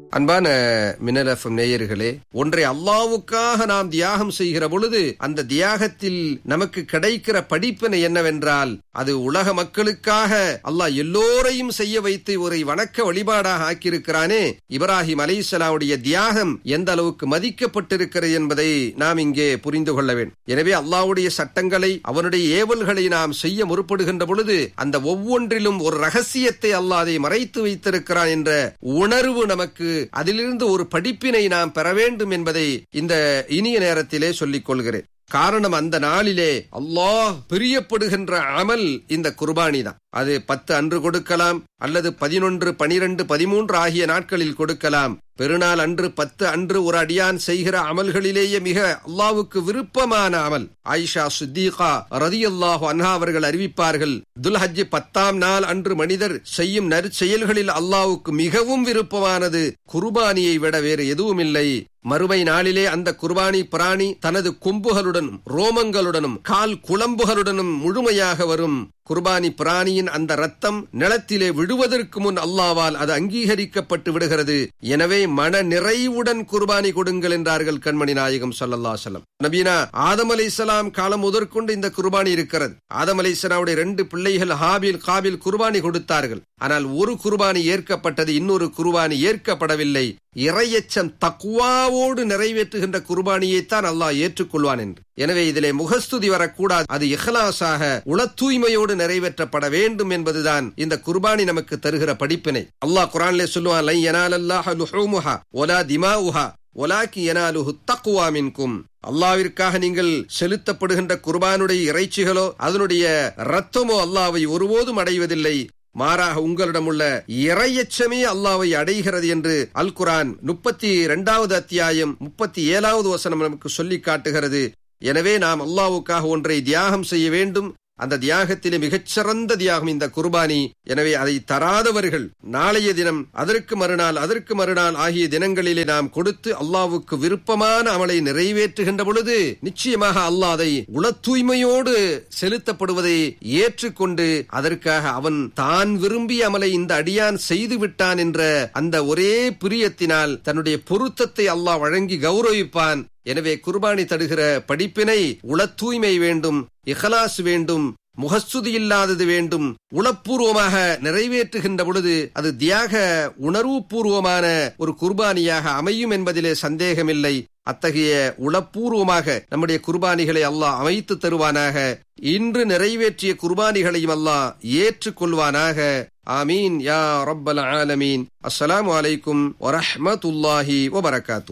அன்பான மினலஃபம் நேயர்களே ஒன்றை அல்லாவுக்காக நாம் தியாகம் செய்கிற பொழுது அந்த தியாகத்தில் நமக்கு கிடைக்கிற படிப்பினை என்னவென்றால் அது உலக மக்களுக்காக அல்லாஹ் எல்லோரையும் செய்ய வைத்து ஒரு வணக்க வழிபாடாக ஆக்கியிருக்கிறானே இப்ராஹிம் அலைசலாவுடைய தியாகம் எந்த அளவுக்கு மதிக்கப்பட்டிருக்கிறது என்பதை நாம் இங்கே புரிந்து கொள்ள வேண்டும் எனவே அல்லாவுடைய சட்டங்களை அவனுடைய ஏவல்களை நாம் செய்ய முற்படுகின்ற பொழுது அந்த ஒவ்வொன்றிலும் ஒரு ரகசியத்தை அல்லாஹ் அதை மறைத்து வைத்திருக்கிறான் என்ற உணர்வு நமக்கு அதிலிருந்து ஒரு படிப்பினை நாம் பெற வேண்டும் என்பதை இந்த இனிய நேரத்திலே சொல்லிக் கொள்கிறேன் காரணம் அந்த நாளிலே அல்லாஹ் பிரியப்படுகின்ற அமல் இந்த குர்பானி தான் அது பத்து அன்று கொடுக்கலாம் அல்லது பதினொன்று பனிரெண்டு பதிமூன்று ஆகிய நாட்களில் கொடுக்கலாம் பெருநாள் அன்று பத்து அன்று ஒரு அடியான் செய்கிற அமல்களிலேயே மிக அல்லாவுக்கு விருப்பமான அமல் ஆயிஷா சுத்தீகா ரதி அல்லாஹு அன்ஹா அவர்கள் அறிவிப்பார்கள் துல்ஹஜ் பத்தாம் நாள் அன்று மனிதர் செய்யும் நற்செயல்களில் அல்லாவுக்கு மிகவும் விருப்பமானது குர்பானியை விட வேறு எதுவும் இல்லை மறுமை நாளிலே அந்த குர்பானி பிராணி தனது கொம்புகளுடனும் ரோமங்களுடனும் கால் குழம்புகளுடனும் முழுமையாக வரும் குர்பானி பிராணியின் அந்த ரத்தம் நிலத்திலே விடுவதற்கு முன் அல்லாவால் அது அங்கீகரிக்கப்பட்டு விடுகிறது எனவே மன நிறைவுடன் குர்பானி கொடுங்கள் என்றார்கள் கண்மணி நாயகம் சல்லல்லா சலம் நபீனா ஆதம் அலை காலம் முதற்கொண்டு இந்த குர்பானி இருக்கிறது ஆதம் அலை ரெண்டு பிள்ளைகள் ஹாபில் காபில் குர்பானி கொடுத்தார்கள் ஆனால் ஒரு குர்பானி ஏற்கப்பட்டது இன்னொரு குர்பானி ஏற்கப்படவில்லை இறையச்சம் தக்குவாவோடு நிறைவேற்றுகின்ற குர்பானியைத்தான் அல்லாஹ் ஏற்றுக்கொள்வான் என்று எனவே இதிலே முகஸ்துதி வரக்கூடாது அது இஹ்லாஸாக உள தூய்மையோடு நிறைவேற்றப்பட வேண்டும் என்பதுதான் இந்த குர்பானி நமக்கு தருகிற படிப்பினை அல்லாஹ் குரான்லே சொல்லுவான் லை யனாலல்லாஹ லுஹூமுஹா ஒலா திமாஉஹா ஒலாக்கி எனாலுஹு தக்குவா மின்கும் அல்லாவிற்காக நீங்கள் செலுத்தப்படுகின்ற குர்பானுடைய இறைச்சிகளோ அதனுடைய ரத்தமோ அல்லாவை ஒருபோதும் அடைவதில்லை மாறாக உங்களிடம் உள்ள இறையச்சமே அல்லாவை அடைகிறது என்று அல் குரான் முப்பத்தி இரண்டாவது அத்தியாயம் முப்பத்தி ஏழாவது வசனம் நமக்கு சொல்லி காட்டுகிறது எனவே நாம் அல்லாவுக்காக ஒன்றை தியாகம் செய்ய வேண்டும் அந்த தியாகத்திலே மிகச்சிறந்த தியாகம் இந்த குர்பானி எனவே அதை தராதவர்கள் நாளைய தினம் அதற்கு மறுநாள் அதற்கு மறுநாள் ஆகிய தினங்களிலே நாம் கொடுத்து அல்லாவுக்கு விருப்பமான அமலை நிறைவேற்றுகின்ற பொழுது நிச்சயமாக அல்லாஹ் அதை உள தூய்மையோடு செலுத்தப்படுவதை ஏற்றுக்கொண்டு அதற்காக அவன் தான் விரும்பிய அமலை இந்த அடியான் செய்து விட்டான் என்ற அந்த ஒரே பிரியத்தினால் தன்னுடைய பொருத்தத்தை அல்லாஹ் வழங்கி கௌரவிப்பான் எனவே குர்பானி தருகிற படிப்பினை உள தூய்மை வேண்டும் இஹலாஸ் வேண்டும் முகஸ்துதி இல்லாதது வேண்டும் உளப்பூர்வமாக நிறைவேற்றுகின்ற பொழுது அது தியாக உணர்வுபூர்வமான ஒரு குர்பானியாக அமையும் என்பதிலே சந்தேகமில்லை அத்தகைய உளப்பூர்வமாக நம்முடைய குர்பானிகளை அல்லாஹ் அமைத்து தருவானாக இன்று நிறைவேற்றிய குர்பானிகளையும் அல்லாஹ் ஏற்றுக்கொள்வானாக ஆமீன் யா ரப்பல் ஆலமீன் அஸ்ஸலாமு அலைக்கும் வரஹ்மத்துல்லாஹி வபரகாத்து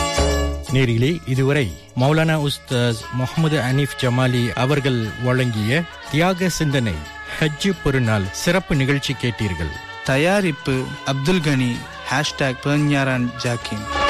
நேரிலே இதுவரை மௌலானா உஸ்தாஸ் முகமது அனீஃப் ஜமாலி அவர்கள் வழங்கிய தியாக சிந்தனை ஹஜ்ஜு பெருநாள் சிறப்பு நிகழ்ச்சி கேட்டீர்கள் தயாரிப்பு அப்துல் கனி ஹேஷ்டாக் பேஞ்ஞாரான் ஜாக்கின்